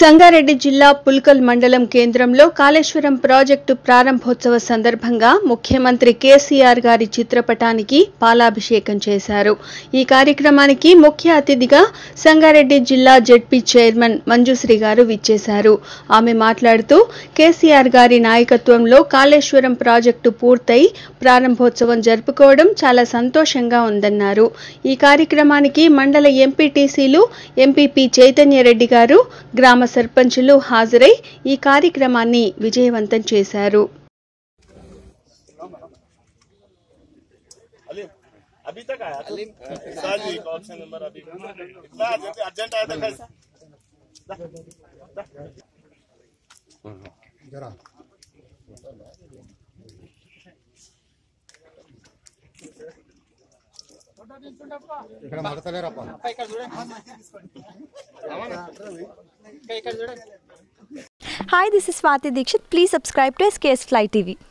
సంగారెడ్డి జిల్లా పుల్కల్ మండలం కేంద్రంలో కాళేశ్వరం ప్రాజెక్టు ప్రారంభోత్సవ సందర్భంగా ముఖ్యమంత్రి కేసీఆర్ గారి చిత్రపటానికి పాలాభిషేకం చేశారు ఈ కార్యక్రమానికి ముఖ్య అతిథిగా సంగారెడ్డి జిల్లా జెడ్పీ చైర్మన్ మంజుశ్రీ గారు విచ్చేశారు ఆమె మాట్లాడుతూ కేసీఆర్ గారి నాయకత్వంలో కాళేశ్వరం ప్రాజెక్టు పూర్తయి ప్రారంభోత్సవం జరుపుకోవడం చాలా సంతోషంగా ఉందన్నారు ఈ కార్యక్రమానికి మండల ఎంపీటీసీలు ఎంపీపీ చైతన్యరెడ్డి గారు గ్రామ సర్పంచులు హాజరై ఈ కార్యక్రమాన్ని విజయవంతం చేశారు अलीम अभी तक आया तो सर जी ऑप्शन नंबर अभी इतना अर्जेंट अर्जेंट आया था कैसा ఇక్కడ మడతలేరప్ప Hi, this is Swati Dikshit. Please subscribe to SKS Fly TV.